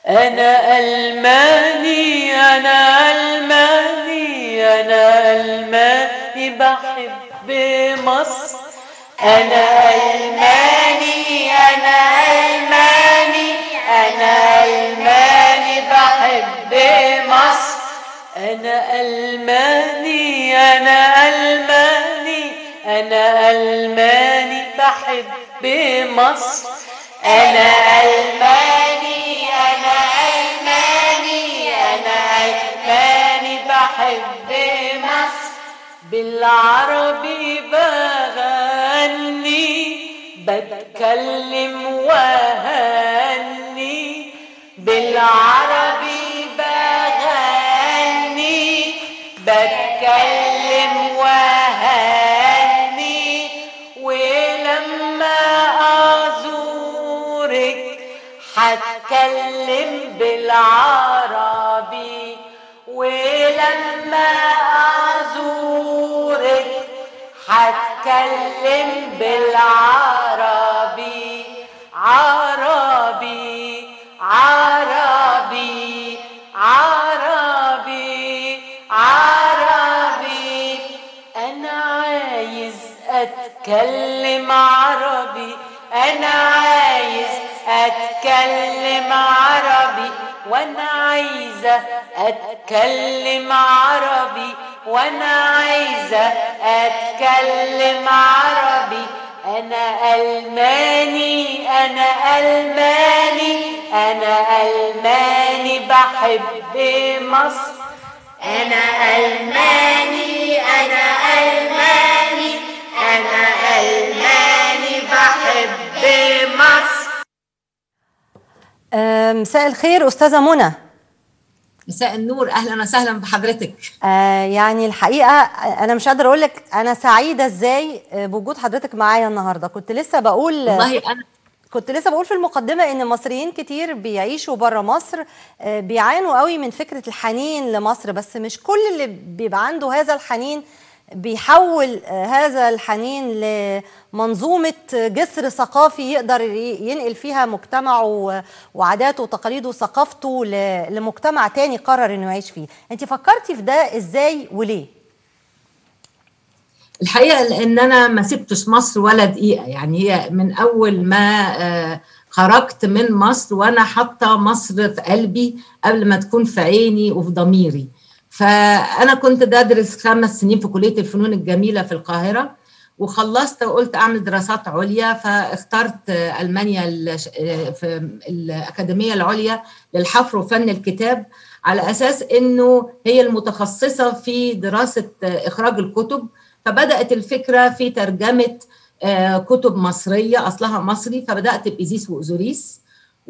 أنا ألماني أنا ألماني أنا ألماني بحب مصر أنا ألماني أنا ألماني أنا ألماني بحب مصر أنا ألماني أنا ألماني أنا ألماني بحب مصر أنا ألماني أنا ألماني أنا ألماني بحب مصر بالعربي بغني بتكلم وهني بالعربي بغني بتكلم وهني ولما أزورك هتكلم بالعربي ولما أزورك هتكلم بالعربي عربي عربي عربي عربي أنا عايز أتكلم عربي أنا عايز أتكلم عربي وأنا عايزة أتكلم عربي وأنا عايزة أتكلم عربي أنا ألماني أنا ألماني أنا ألماني بحب مصر أنا ألماني أنا ألماني أنا ألماني بحب مصر آه، مساء الخير استاذه منى مساء النور اهلا وسهلا بحضرتك آه يعني الحقيقه انا مش قادره اقول لك انا سعيده ازاي آه، بوجود حضرتك معايا النهارده كنت لسه بقول والله انا كنت لسه بقول في المقدمه ان مصريين كتير بيعيشوا بره مصر آه، بيعانوا قوي من فكره الحنين لمصر بس مش كل اللي بيبقى عنده هذا الحنين بيحول آه، هذا الحنين لمنظومه جسر ثقافي يقدر ي- ينقل فيها مجتمعه و- وعاداته وتقاليده وثقافته ل- لمجتمع تاني قرر انه يعيش فيه انت فكرتي في ده ازاي وليه الحقيقه لان انا ما سبتش مصر ولا دقيقه يعني هي من اول ما آه، خرجت من مصر وانا حاطه مصر في قلبي قبل ما تكون في عيني وفي ضميري فانا كنت بدرس خمس سنين في كليه الفنون الجميله في القاهره وخلصت وقلت اعمل دراسات عليا فاخترت آه، المانيا الش- آه، في الاكاديميه العليا للحفر وفن الكتاب على اساس انه هي المتخصصه في دراسه آه، اخراج الكتب فبدات الفكره في ترجمه آه، كتب مصريه اصلها مصري فبدات بايزيس واوزوريس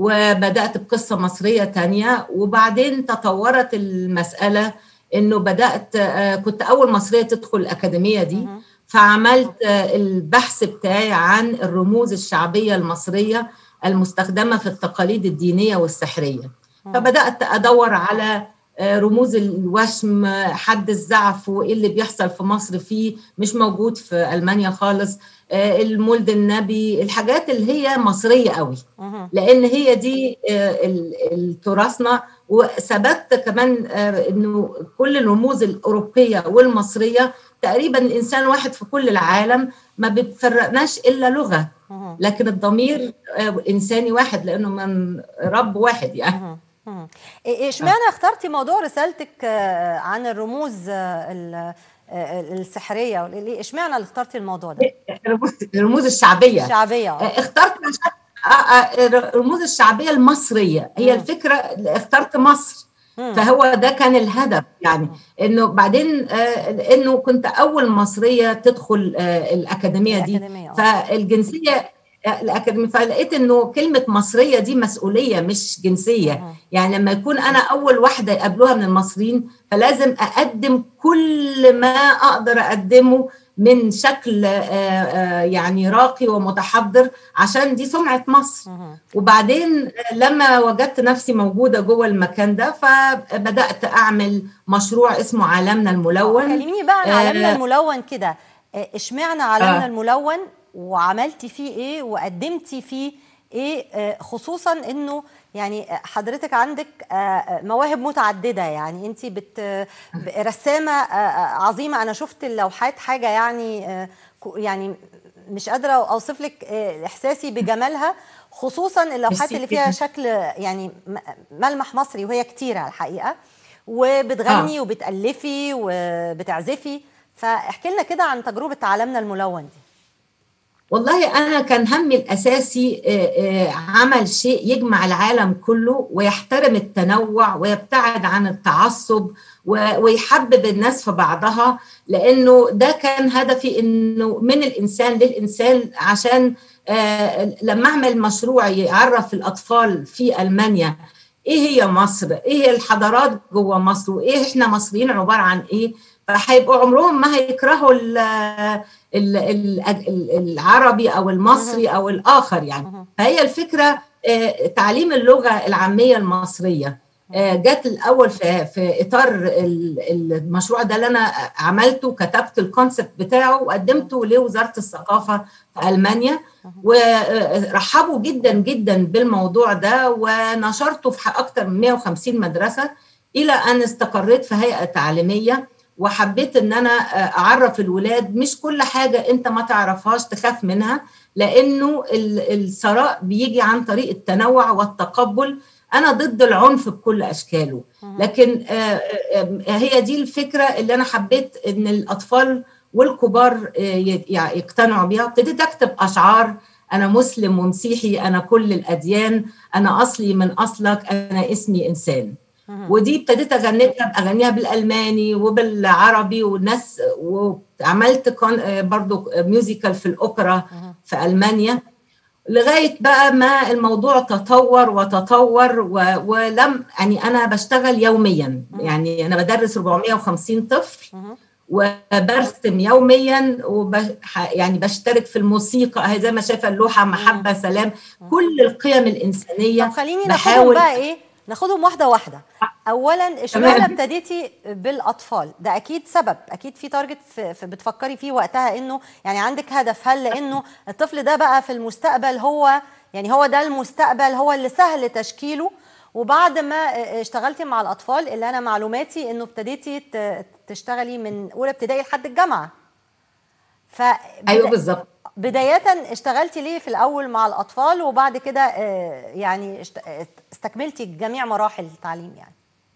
وبدات بقصه مصريه تانية وبعدين تطورت المساله انه بدات آه، كنت اول مصريه تدخل الاكاديميه دي فعملت آه، البحث بتاعي عن الرموز الشعبيه المصريه المستخدمه في التقاليد الدينيه والسحريه فبدات ادور على آه، رموز الوشم آه، حد الزعف وايه اللي بيحصل في مصر فيه مش موجود في المانيا خالص آه، المولد النبي الحاجات اللي هي مصريه قوي لان هي دي آه، ال- ال- تراثنا وثبت كمان آه، انه كل الرموز الاوروبيه والمصريه تقريبا الانسان واحد في كل العالم ما بتفرقناش الا لغه لكن الضمير آه، انساني واحد لانه من رب واحد يعني مم. إيه- اشمعنى اخترتي موضوع رسالتك آه، عن الرموز آه، ال- آه، السحريه ليه اشمعنى اللي اخترتي الموضوع ده الرموز- الرموز الشعبيه الشعبيه آه. آه، اخترت عشان آه، آه، الرموز الشعبيه المصريه هي الفكره اخترت مصر فهو ده كان الهدف يعني انه بعدين آه، انه كنت اول مصريه تدخل آه، الاكاديميه دي الأكاديمية، آه. فالجنسيه آه، الاكاديميه فلقيت انه كلمه مصريه دي مسؤوليه مش جنسيه يعني لما يكون انا اول واحده يقابلوها من المصريين فلازم اقدم كل ما اقدر اقدمه من شكل آه، آه، يعني راقي ومتحضر عشان دي سمعه مصر وبعدين لما وجدت نفسي موجوده جوه المكان ده فبدات اعمل مشروع اسمه عالمنا الملون كلميني بقى عن آه، عالمنا الملون كده آه، اشمعنى عالمنا آه. الملون وعملتي فيه ايه وقدمتي فيه ايه آه، خصوصا انه يعني حضرتك عندك آه، مواهب متعدده يعني انت بت ب- رسامه آه، آه، عظيمه انا شفت اللوحات حاجه يعني آه، كو- يعني مش قادره اوصف لك آه، احساسي بجمالها خصوصا اللوحات ميرسي اللي فيها جداً. شكل يعني م- ملمح مصري وهي كتيره الحقيقه وبتغني آه. وبتالفي وبتعزفي فاحكي لنا كده عن تجربه عالمنا الملون دي والله أنا كان همي الأساسي آه، آه، عمل شيء يجمع العالم كله ويحترم التنوع ويبتعد عن التعصب و- ويحبب الناس في بعضها لأنه ده كان هدفي إنه من الإنسان للإنسان عشان آه، لما أعمل مشروع يعرف الأطفال في ألمانيا ايه هي مصر ايه هي الحضارات جوه مصر وايه احنا مصريين عباره عن ايه فهيبقوا عمرهم ما هيكرهوا ال ال ال ال العربي او المصري او الاخر يعني فهي الفكره آه، تعليم اللغه العاميه المصريه آه، جت الاول في في اطار ال- المشروع ده اللي انا عملته كتبت الكونسبت بتاعه وقدمته لوزاره الثقافه في المانيا ورحبوا جدا جدا بالموضوع ده ونشرته في اكثر من 150 مدرسه الى ان استقريت في هيئه تعليميه وحبيت ان انا اعرف الولاد مش كل حاجه انت ما تعرفهاش تخاف منها لانه ال- الثراء بيجي عن طريق التنوع والتقبل انا ضد العنف بكل اشكاله لكن آه، آه، هي دي الفكره اللي انا حبيت ان الاطفال والكبار آه، ي- يع- يقتنعوا بيها ابتديت اكتب اشعار انا مسلم ومسيحي انا كل الاديان انا اصلي من اصلك انا اسمي انسان ودي ابتديت اغنيها اغنيها بالالماني وبالعربي والناس وعملت كون آه، برضو ميوزيكال في الاوبرا في المانيا لغايه بقى ما الموضوع تطور وتطور و... ولم يعني انا بشتغل يوميا يعني انا بدرس 450 طفل وبرسم يوميا وب... ح- يعني بشترك في الموسيقى أهي زي ما شايفه اللوحه محبه سلام كل القيم الانسانيه طب خليني ناخدهم بحاول بقى ايه ناخدهم واحده واحده اولا اشمعنى تمام. ابتديتي بالاطفال ده اكيد سبب اكيد في تارجت في في بتفكري فيه وقتها انه يعني عندك هدف هل لانه الطفل ده بقى في المستقبل هو يعني هو ده المستقبل هو اللي سهل تشكيله وبعد ما اشتغلتي مع الاطفال اللي انا معلوماتي انه ابتديتي ت- تشتغلي من اولى ابتدائي لحد الجامعه ف ايوه بالظبط بداية اشتغلتي ليه في الأول مع الأطفال وبعد كده آه، يعني اشت- استكملتي جميع مراحل التعليم يعني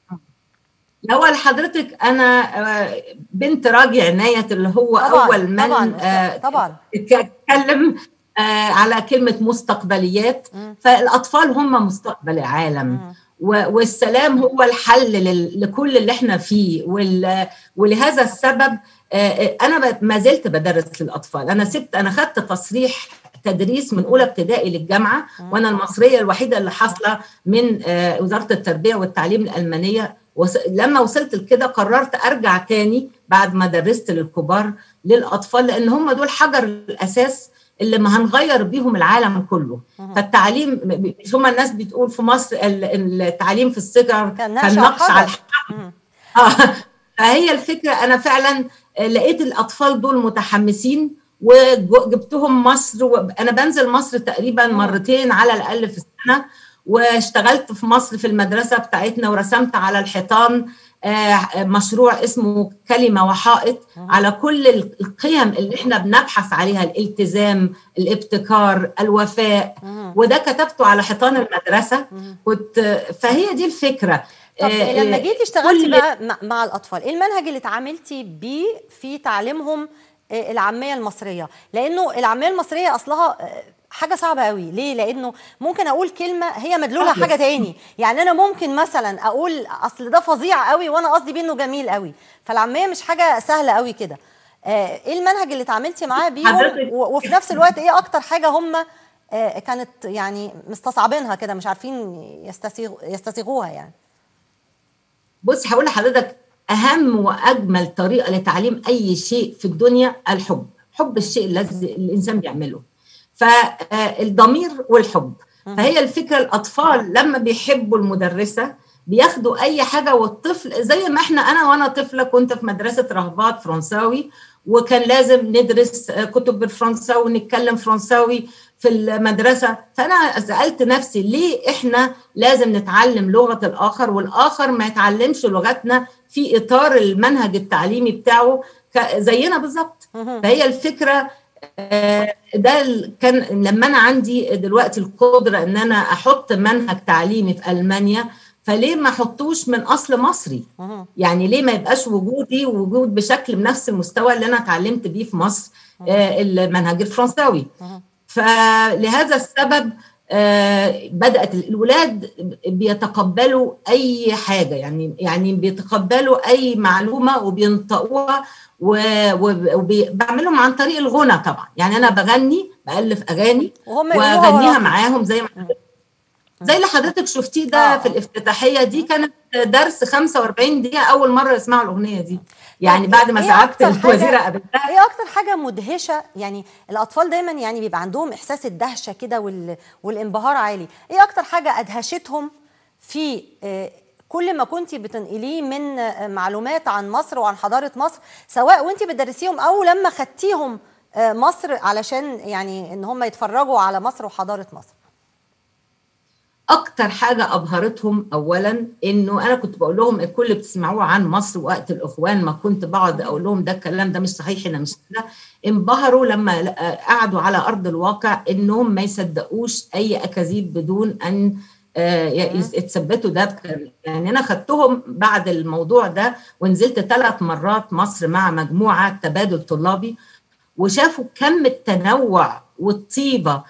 الاول حضرتك انا آه، بنت راجع عناية اللي هو طبعاً، اول من طبعاً، آه، طبعاً. اتكلم آه، على كلمه مستقبليات فالاطفال هم مستقبل العالم و- والسلام هو الحل لل- لكل اللي احنا فيه وال- ولهذا السبب آه، انا ب- ما زلت بدرس للاطفال انا سبت انا خدت تصريح تدريس من اولى ابتدائي للجامعه وانا المصريه الوحيده اللي حاصله من آه، وزاره التربيه والتعليم الالمانيه وص- لما وصلت لكده قررت ارجع تاني بعد ما درست للكبار للاطفال لان هم دول حجر الاساس اللي ما هنغير بيهم العالم كله فالتعليم م- مش هم الناس بتقول في مصر ال- التعليم في الصغر كان نقش كان على نقش على الحجر. الحجر آه، فهي الفكره انا فعلا لقيت الاطفال دول متحمسين وجبتهم مصر وانا بنزل مصر تقريبا مرتين على الاقل في السنه واشتغلت في مصر في المدرسه بتاعتنا ورسمت على الحيطان آه، مشروع اسمه كلمه وحائط على كل القيم اللي احنا بنبحث عليها الالتزام الابتكار الوفاء وده كتبته على حيطان المدرسه كنت فهي دي الفكره طب آه، لما آه، جيتي اشتغلتي كل- بقى مع- مع الأطفال إيه المنهج اللي اتعاملتي بيه في تعليمهم آه، العامية المصرية لأنه العامية المصرية أصلها آه، حاجة صعبة قوي ليه لأنه ممكن أقول كلمة هي مدلولها صحيح. حاجة تاني يعني أنا ممكن مثلا أقول أصل ده فظيع قوي وأنا قصدي بيه إنه جميل قوي فالعامية مش حاجة سهلة قوي كده آه، إيه المنهج اللي اتعاملتي معاه بيهم حضرتك- و- وفي نفس الوقت إيه أكتر حاجة هم آه، كانت يعني مستصعبينها كده مش عارفين يستسيغ يستسيغوها يعني بص هقول لحضرتك اهم واجمل طريقه لتعليم اي شيء في الدنيا الحب حب الشيء الذي الانسان بيعمله فالضمير والحب فهي الفكره الاطفال لما بيحبوا المدرسه بياخدوا اي حاجه والطفل زي ما احنا انا وانا طفله كنت في مدرسه رهبات فرنساوي وكان لازم ندرس كتب بالفرنساوي ونتكلم فرنساوي في المدرسه فانا سالت نفسي ليه احنا لازم نتعلم لغه الاخر والاخر ما يتعلمش لغتنا في اطار المنهج التعليمي بتاعه زينا بالظبط فهي الفكره ده كان لما انا عندي دلوقتي القدره ان انا احط منهج تعليمي في المانيا فليه ما احطوش من اصل مصري يعني ليه ما يبقاش وجودي وجود بشكل بنفس المستوى اللي انا اتعلمت بيه في مصر المنهج الفرنساوي فلهذا السبب بدات الولاد بيتقبلوا اي حاجه يعني يعني بيتقبلوا اي معلومه وبينطقوها وبعملهم عن طريق الغنى طبعا يعني انا بغني بالف اغاني واغنيها معاهم زي ما زي اللي حضرتك شفتيه ده آه. في الافتتاحيه دي كانت درس 45 دقيقه اول مره يسمعوا الاغنيه دي يعني بعد ما ساعدت الوزيره قابلتها ايه اكتر حاجه مدهشه يعني الاطفال دايما يعني بيبقى عندهم احساس الدهشه كده وال... والانبهار عالي ايه اكتر حاجه ادهشتهم في كل ما كنت بتنقليه من معلومات عن مصر وعن حضاره مصر سواء وانت بتدرسيهم او لما خدتيهم مصر علشان يعني ان هم يتفرجوا على مصر وحضاره مصر اكتر حاجه ابهرتهم اولا انه انا كنت بقول لهم الكل اللي بتسمعوه عن مصر وقت الاخوان ما كنت بقعد اقول لهم ده الكلام ده مش صحيح انا مش كده انبهروا لما قعدوا على ارض الواقع انهم ما يصدقوش اي اكاذيب بدون ان يتثبتوا ده يعني انا خدتهم بعد الموضوع ده ونزلت ثلاث مرات مصر مع مجموعه تبادل طلابي وشافوا كم التنوع والطيبه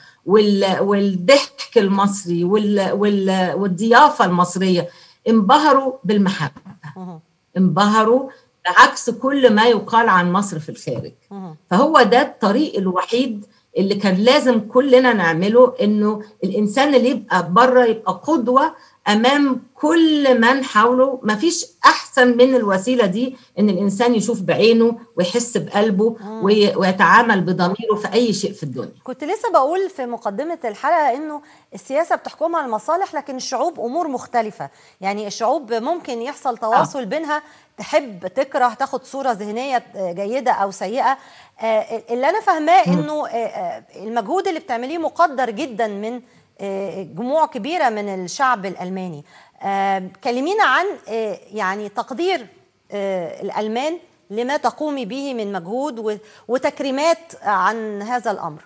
والضحك المصري والضيافه المصريه انبهروا بالمحبه انبهروا بعكس كل ما يقال عن مصر في الخارج فهو ده الطريق الوحيد اللي كان لازم كلنا نعمله انه الانسان اللي يبقى بره يبقى قدوه امام كل من حوله مفيش احسن من الوسيله دي ان الانسان يشوف بعينه ويحس بقلبه ويتعامل بضميره في اي شيء في الدنيا كنت لسه بقول في مقدمه الحلقه انه السياسه بتحكمها المصالح لكن الشعوب امور مختلفه يعني الشعوب ممكن يحصل تواصل آه. بينها تحب تكره تاخد صوره ذهنيه جيده او سيئه اللي انا فاهماه انه المجهود اللي بتعمليه مقدر جدا من جموع كبيره من الشعب الالماني كلمينا عن يعني تقدير الالمان لما تقومي به من مجهود وتكريمات عن هذا الامر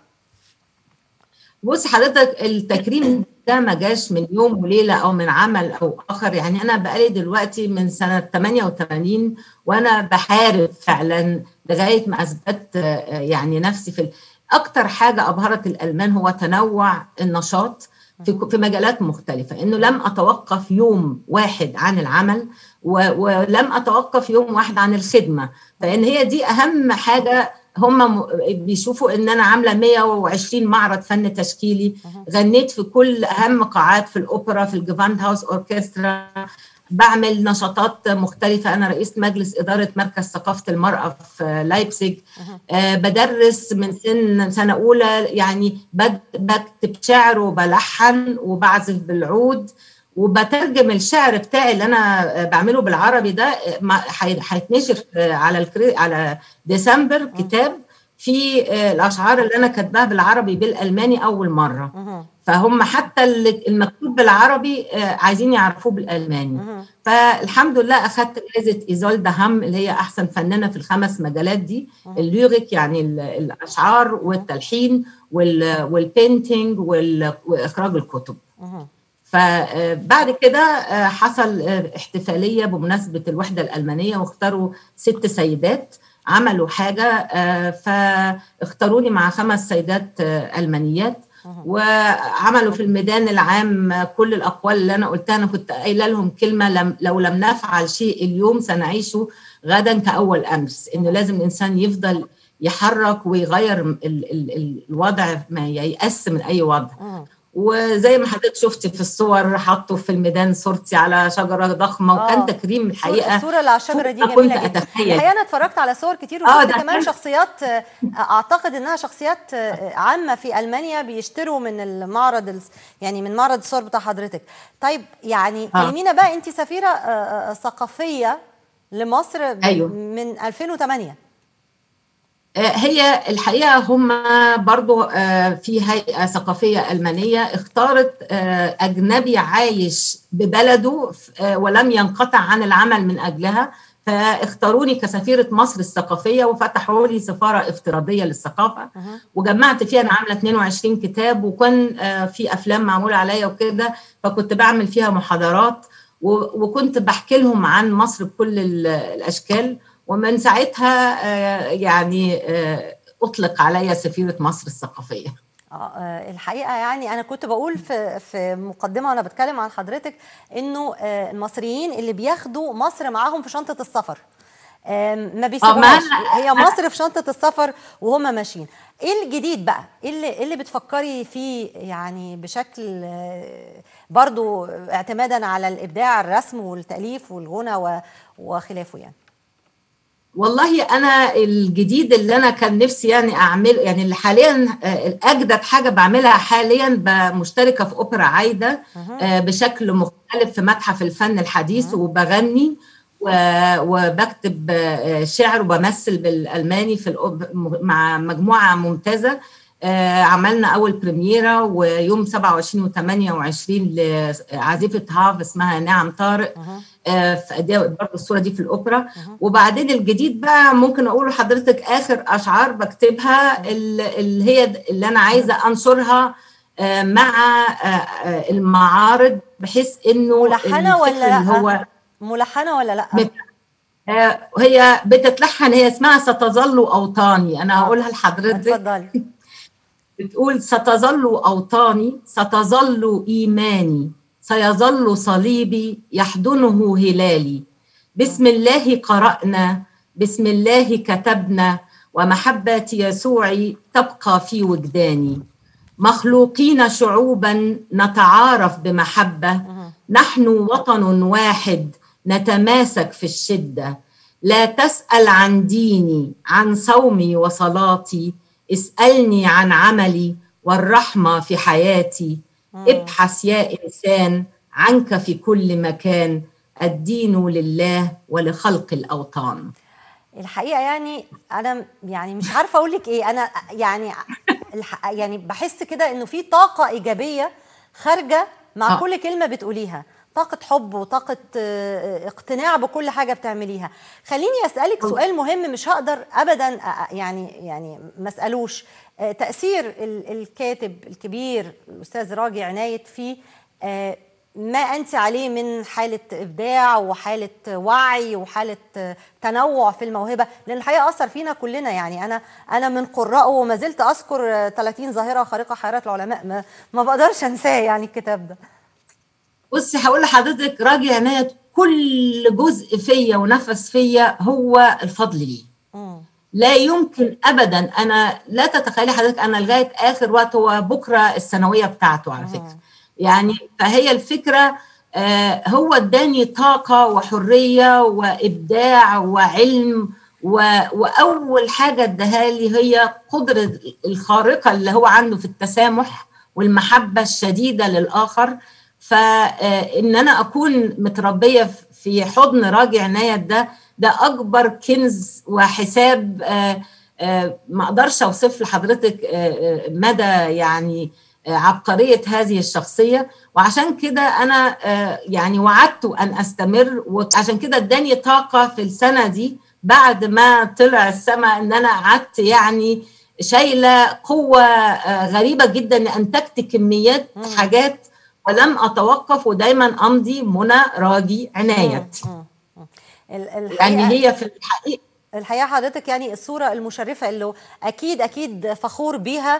بص حضرتك التكريم ده ما جاش من يوم وليله او من عمل او اخر يعني انا بقالي دلوقتي من سنه 88 وانا بحارب فعلا لغايه ما اثبت يعني نفسي في اكتر حاجه ابهرت الالمان هو تنوع النشاط في في مجالات مختلفه انه لم اتوقف يوم واحد عن العمل ولم اتوقف يوم واحد عن الخدمه فان هي دي اهم حاجه هم بيشوفوا ان انا عامله 120 معرض فن تشكيلي غنيت في كل اهم قاعات في الاوبرا في الجيفاند هاوس اوركسترا بعمل نشاطات مختلفة أنا رئيس مجلس إدارة مركز ثقافة المرأة في لايبسيج أه بدرس من سن سنة أولى يعني بكتب شعر وبلحن وبعزف بالعود وبترجم الشعر بتاعي اللي أنا بعمله بالعربي ده هيتنشر على على ديسمبر كتاب في الأشعار اللي أنا كاتباها بالعربي بالألماني أول مرة فهم حتى المكتوب بالعربي عايزين يعرفوه بالالماني فالحمد لله اخذت جائزه ايزولدا هام اللي هي احسن فنانه في الخمس مجالات دي الليريك يعني الاشعار والتلحين والبينتينج واخراج الكتب فبعد كده حصل احتفاليه بمناسبه الوحده الالمانيه واختاروا ست سيدات عملوا حاجه فاختاروني مع خمس سيدات المانيات وعملوا في الميدان العام كل الاقوال اللي انا قلتها انا كنت قايله لهم كلمه لم لو لم نفعل شيء اليوم سنعيشه غدا كاول امس انه لازم الانسان يفضل يحرك ويغير ال ال الوضع ما ييأس من اي وضع وزي ما حضرتك شفتي في الصور حطوا في الميدان صورتي على شجره ضخمه وكان تكريم الحقيقه الصوره اللي على الشجره دي جميله جدا الحقيقه انا اتفرجت على صور كتير وشفت كمان شخصيات اعتقد انها شخصيات عامه في المانيا بيشتروا من المعرض يعني من معرض الصور بتاع حضرتك طيب يعني كلمينا بقى انت سفيره ثقافيه لمصر أيوه. من 2008 هي الحقيقة هم برضو في هيئة ثقافية ألمانية اختارت أجنبي عايش ببلده ولم ينقطع عن العمل من أجلها فاختاروني كسفيرة مصر الثقافية وفتحوا لي سفارة افتراضية للثقافة وجمعت فيها أنا عاملة 22 كتاب وكان في أفلام معمولة عليا وكده فكنت بعمل فيها محاضرات وكنت بحكي لهم عن مصر بكل الأشكال ومن ساعتها يعني أطلق عليا سفيرة مصر الثقافية الحقيقه يعني انا كنت بقول في في مقدمه وانا بتكلم عن حضرتك انه المصريين اللي بياخدوا مصر معاهم في شنطه السفر ما بيسيبوهاش هي مصر في شنطه السفر وهم ماشيين ايه الجديد بقى ايه اللي, إيه اللي بتفكري فيه يعني بشكل برضو اعتمادا على الابداع الرسم والتاليف والغنى وخلافه يعني والله انا الجديد اللي انا كان نفسي يعني اعمله يعني اللي حاليا الاجدد حاجه بعملها حاليا مشتركه في اوبرا عايده بشكل مختلف في متحف الفن الحديث وبغني وبكتب شعر وبمثل بالالماني في مع مجموعه ممتازه عملنا اول بريميرا ويوم 27 و 28 لعازفه هاف اسمها نعم طارق برضه الصوره دي في الاوبرا وبعدين الجديد بقى ممكن اقول لحضرتك اخر اشعار بكتبها اللي هي اللي انا عايزه انشرها مع المعارض بحيث انه ملحنه ولا لا هو ملحنه ولا لا بت... هي بتتلحن هي اسمها ستظل اوطاني انا هقولها لحضرتك اتفضلي بتقول ستظل اوطاني ستظل ايماني سيظل صليبي يحضنه هلالي بسم الله قرأنا بسم الله كتبنا ومحبة يسوع تبقى في وجداني مخلوقين شعوبا نتعارف بمحبة نحن وطن واحد نتماسك في الشدة لا تسأل عن ديني عن صومي وصلاتي اسألني عن عملي والرحمة في حياتي ابحث يا إنسان عنك في كل مكان الدين لله ولخلق الأوطان الحقيقة يعني أنا يعني مش عارفة أقول لك إيه أنا يعني يعني بحس كده إنه في طاقة إيجابية خارجة مع آه. كل كلمة بتقوليها طاقة حب وطاقة اقتناع بكل حاجة بتعمليها خليني أسألك سؤال مهم مش هقدر أبدا يعني يعني ما أسألوش تأثير الكاتب الكبير الأستاذ راجي عناية في ما أنت عليه من حالة إبداع وحالة وعي وحالة تنوع في الموهبة لأن الحقيقة أثر فينا كلنا يعني أنا أنا من قرائه وما زلت أذكر 30 ظاهرة خارقة حياة العلماء ما, ما بقدرش أنساه يعني الكتاب ده بصي هقول لحضرتك راجي عناية كل جزء فيا ونفس فيا هو الفضل ليه لا يمكن ابدا انا لا تتخيلي حضرتك انا لغايه اخر وقت هو بكره الثانويه بتاعته على فكره يعني فهي الفكره آه هو اداني طاقه وحريه وابداع وعلم واول حاجه اداها لي هي قدره الخارقه اللي هو عنده في التسامح والمحبه الشديده للاخر فان انا اكون متربيه في حضن راجع عناية ده ده اكبر كنز وحساب آآ آآ ما اقدرش اوصف لحضرتك مدى يعني عبقريه هذه الشخصيه وعشان كده انا يعني وعدت ان استمر وعشان كده اداني طاقه في السنه دي بعد ما طلع السماء ان انا قعدت يعني شايله قوه غريبه جدا انتجت كميات حاجات ولم اتوقف ودايما امضي منى راجي عنايه يعني هي في الحقيقه الحقيقه حضرتك يعني الصوره المشرفه اللي اكيد اكيد فخور بيها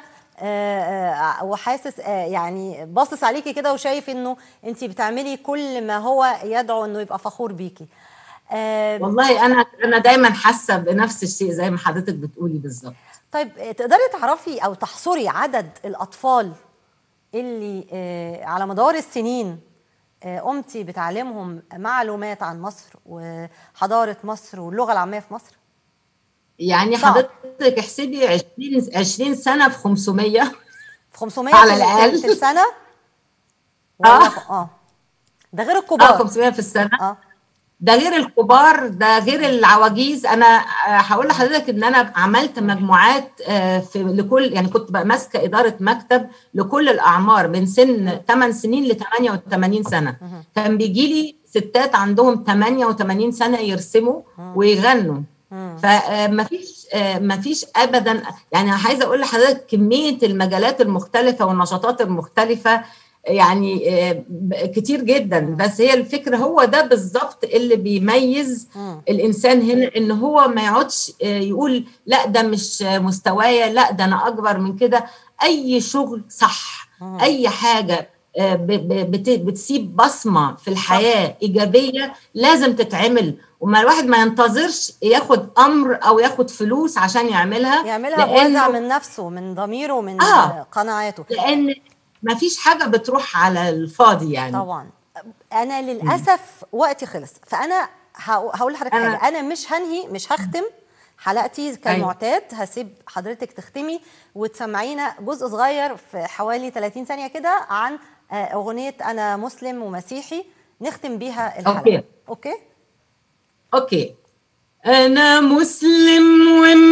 وحاسس يعني باصص عليكي كده وشايف انه انت بتعملي كل ما هو يدعو انه يبقى فخور بيكي والله انا انا دايما حاسه بنفس الشيء زي ما حضرتك بتقولي بالظبط طيب تقدري تعرفي او تحصري عدد الاطفال اللي على مدار السنين قمتي بتعليمهم معلومات عن مصر وحضاره مصر واللغه العاميه في مصر؟ يعني حضرتك احسبي 20 20 سنه في 500 في 500 على الاقل في السنه اه اه ده غير الكبار اه 500 في السنه اه ده غير الكبار ده غير العواجيز انا آه، هقول لحضرتك ان انا عملت مجموعات آه، في لكل يعني كنت بقى ماسكه اداره مكتب لكل الاعمار من سن 8 سنين ل 88 سنه كان بيجي لي ستات عندهم 88 سنه يرسموا ويغنوا فما فيش ما فيش ابدا يعني عايزه اقول لحضرتك كميه المجالات المختلفه والنشاطات المختلفه يعني آه، ب- كتير جدا بس هي الفكره هو ده بالظبط اللي بيميز مم. الانسان هنا ان هو ما يقعدش آه، يقول لا ده مش آه، مستوايا لا ده انا اكبر من كده اي شغل صح مم. اي حاجه آه، ب- ب- بت- بتسيب بصمه في الحياه ايجابيه لازم تتعمل وما الواحد ما ينتظرش ياخد امر او ياخد فلوس عشان يعملها يعملها لأنه- بوزع من نفسه من ضميره ومن آه. قناعاته لان ما فيش حاجه بتروح على الفاضي يعني طبعا انا للاسف وقتي خلص فانا هقو- هقول لحضرتك أنا- حاجه انا مش هنهي مش هختم حلقتي كالمعتاد هسيب حضرتك تختمي وتسمعينا جزء صغير في حوالي 30 ثانيه كده عن آه، اغنيه انا مسلم ومسيحي نختم بيها الحلقه أوكي. اوكي اوكي انا مسلم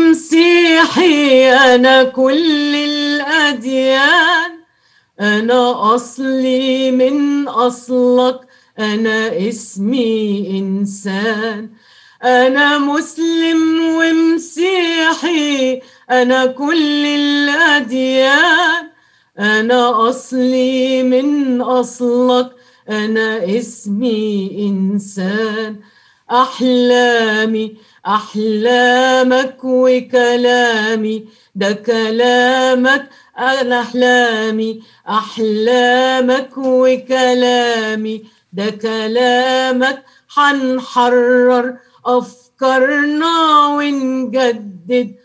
ومسيحي انا كل الاديان انا اصلي من اصلك انا اسمي انسان انا مسلم ومسيحي انا كل الاديان انا اصلي من اصلك انا اسمي انسان احلامي احلامك وكلامي ده كلامك انا احلامي احلامك وكلامي ده كلامك حنحرر افكارنا ونجدد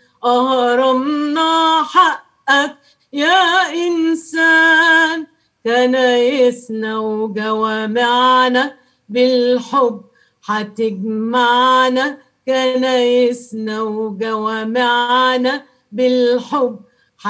اهرمنا حقك يا انسان كنايسنا وجوامعنا بالحب هتجمعنا كنايسنا وجوامعنا بالحب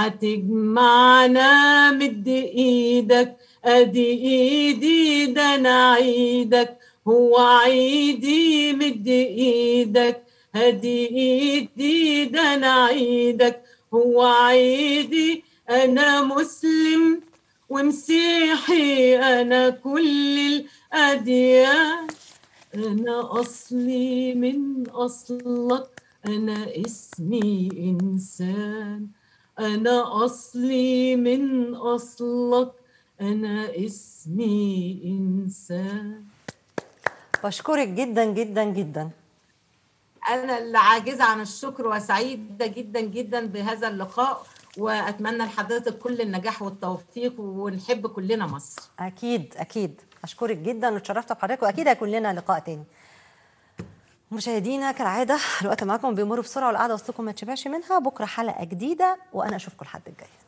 هتجمعنا مد ايدك ادي ايدي ده انا عيدك هو عيدي مد ايدك ادي ايدي ده انا عيدك هو عيدي انا مسلم ومسيحي انا كل الاديان انا اصلي من اصلك انا اسمي انسان انا اصلي من اصلك انا اسمي انسان بشكرك جدا جدا جدا انا اللي عاجزه عن الشكر وسعيده جدا جدا بهذا اللقاء واتمنى لحضرتك كل النجاح والتوفيق ونحب كلنا مصر اكيد اكيد اشكرك جدا واتشرفت بحضرتك واكيد هيكون لنا لقاء تاني مشاهدينا كالعاده الوقت معاكم بيمر بسرعه والقعده وسطكم ما تشبعش منها بكره حلقه جديده وانا اشوفكم الحد الجاي